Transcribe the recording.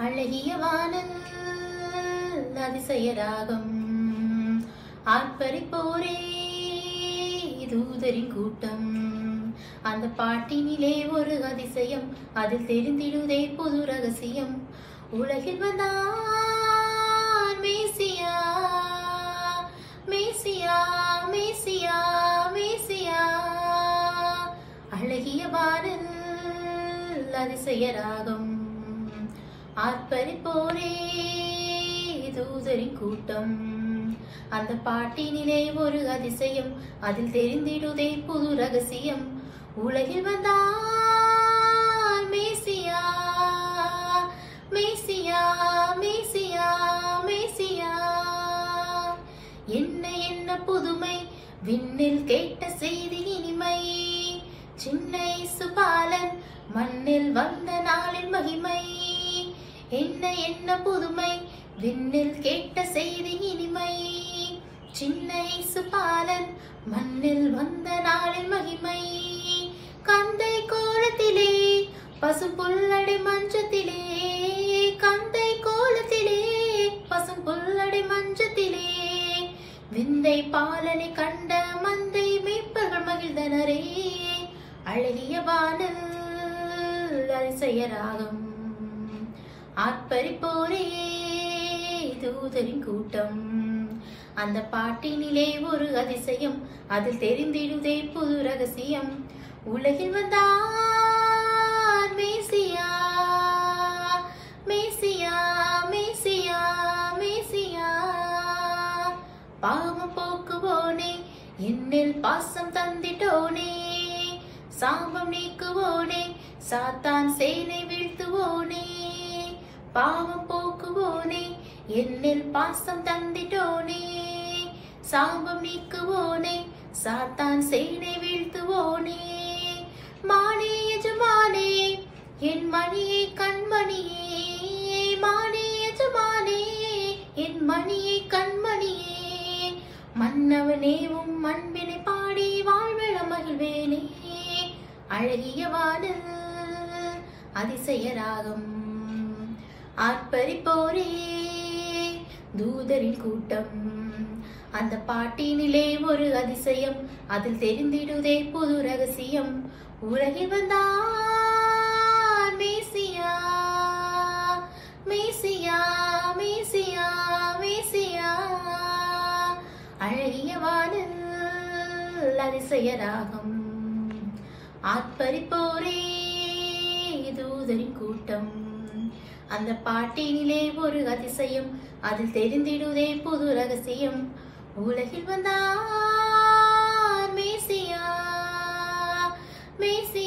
அழகிய வானல் அதிசய ராகம் ஆர்ப்பரிப்போரே தூதரின் கூட்டம் அந்த பாட்டினிலே ஒரு அதிசயம் அதில் தெரிந்திடுதே புது ரகசியம் உலகில் வந்தான் மேசியா மேசியா மேசியா மேசியா அழகிய வானல் அதிசய ராகம் ஆர்ப்பரிப்போரே தூதரின் கூட்டம் அந்த பாட்டினிலே ஒரு அதிசயம் அதில் தெரிந்திடுதே புது ரகசியம் உலகில் வந்தான் மேசியா மேசியா மேசியா மேசியா என்ன என்ன புதுமை விண்ணில் கேட்ட செய்தி இனிமை சின்ன சுபாலன் மண்ணில் வந்த நாளின் மகிமை என்ன என்ன புதுமை விண்ணில் கேட்ட செய்தி இனிமை சின்ன சுபாலன் மண்ணில் வந்த நாளின் மகிமை கந்தை கோலத்திலே பசும் புல்லடை மஞ்சத்திலே கந்தை கோலத்திலே பசும் புல்லடை மஞ்சத்திலே விந்தை பாலனை கண்ட மந்தை மேய்ப்பர்கள் மகிழ்ந்தனரே அழகிய வானல் அதிசய ராகம் ஆர்ப்பரிப்போரே தூதரின் கூட்டம் அந்த பாட்டினிலே ஒரு அதிசயம் அதில் தெரிந்திடுதே புது ரகசியம் உலகில் வந்தார் மேசியா மேசியா மேசியா மேசியா பாவம் போக்குவோனே என்னில் பாசம் தந்திட்டோனே சாபம் நீக்குவோனே சாத்தான் சேனை வீழ்த்துவோனே பாவம் போக்குவோனே என்னில் பாசம் தந்திட்டோனே சாபம் நீக்குவோனே சாத்தான் சேனை வீழ்த்துவோனே மானே எஜமானே என் மணியே கண்மணியே மானே எஜமானே என் மணியே கண்மணியே மன்னவனே உம் அன்பினை பாடி வாழ்விழ மகிழ்வேனே அழகிய வானல் அதிசய ராகம் ஆர்ப்பரிப்போரே தூதரின் கூட்டம் அந்த பாட்டினிலே ஒரு அதிசயம் அதில் தெரிந்திடுதே புது ரகசியம் உலகில் வந்தார் மேசியா மேசியா மேசியா மேசியா அழகிய வானல் அதிசய ராகம் ஆர்ப்பரிப்போரே தூதரின் கூட்டம் அந்த பாட்டினிலே ஒரு அதிசயம் அதில் தெரிந்திடுதே புது ரகசியம் உலகில் வந்தார் மேசியா மேசியா